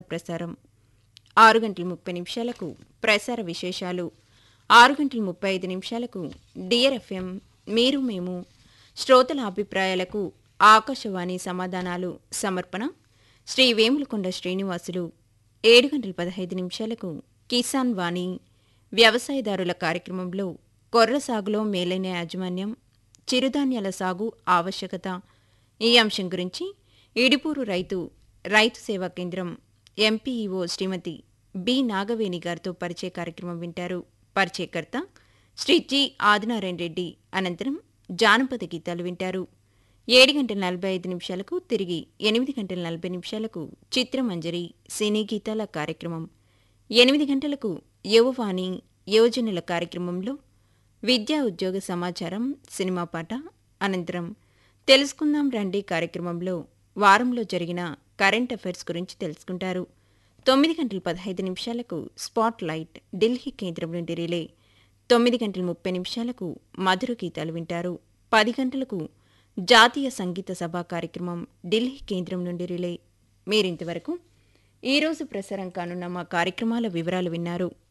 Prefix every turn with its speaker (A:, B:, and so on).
A: ప్రసారం ఆరు గంటల ముప్పై నిమిషాలకు ప్రసార విశేషాలు ఆరు గంటల ముప్పై ఐదు నిమిషాలకు డియర్ ఎఫ్ఎం మీరు మేము శ్రోతల అభిప్రాయాలకు ఆకాశవాణి సమాధానాలు సమర్పణ శ్రీ వేములకొండ శ్రీనివాసులు ఏడు గంటల పదహైదు నిమిషాలకు కిసాన్ వాణి వ్యవసాయదారుల కార్యక్రమంలో కొర్ర సాగులో మేలైన యాజమాన్యం చిరుధాన్యాల సాగు ఆవశ్యకత ఈ అంశం గురించి ఇడిపూరు రైతు రైతు సేవా కేంద్రం ఎంపీఈఓ శ్రీమతి బి నాగవేణి గారితో పరిచయ కార్యక్రమం వింటారు పరిచయకర్త శ్రీ జి ఆదినారాయణ రెడ్డి అనంతరం జానపద గీతాలు వింటారు ఏడు గంటల నలభై ఐదు నిమిషాలకు తిరిగి ఎనిమిది గంటల నలభై నిమిషాలకు చిత్రమంజరి సినీ గీతాల కార్యక్రమం ఎనిమిది గంటలకు యువవాణి యువజనుల కార్యక్రమంలో విద్యా ఉద్యోగ సమాచారం సినిమా పాట అనంతరం తెలుసుకుందాం రండి కార్యక్రమంలో వారంలో జరిగిన కరెంట్ అఫైర్స్ గురించి తెలుసుకుంటారు తొమ్మిది గంటల పదహైదు నిమిషాలకు స్పాట్ లైట్ ఢిల్లీ కేంద్రం నుండి రిలే తొమ్మిది గంటల ముప్పై నిమిషాలకు మధుర గీతాలు వింటారు పది గంటలకు జాతీయ సంగీత సభ కార్యక్రమం ఢిల్లీ కేంద్రం నుండి రిలే మీరింతవరకు ఈరోజు ప్రసారం కానున్న మా కార్యక్రమాల వివరాలు విన్నారు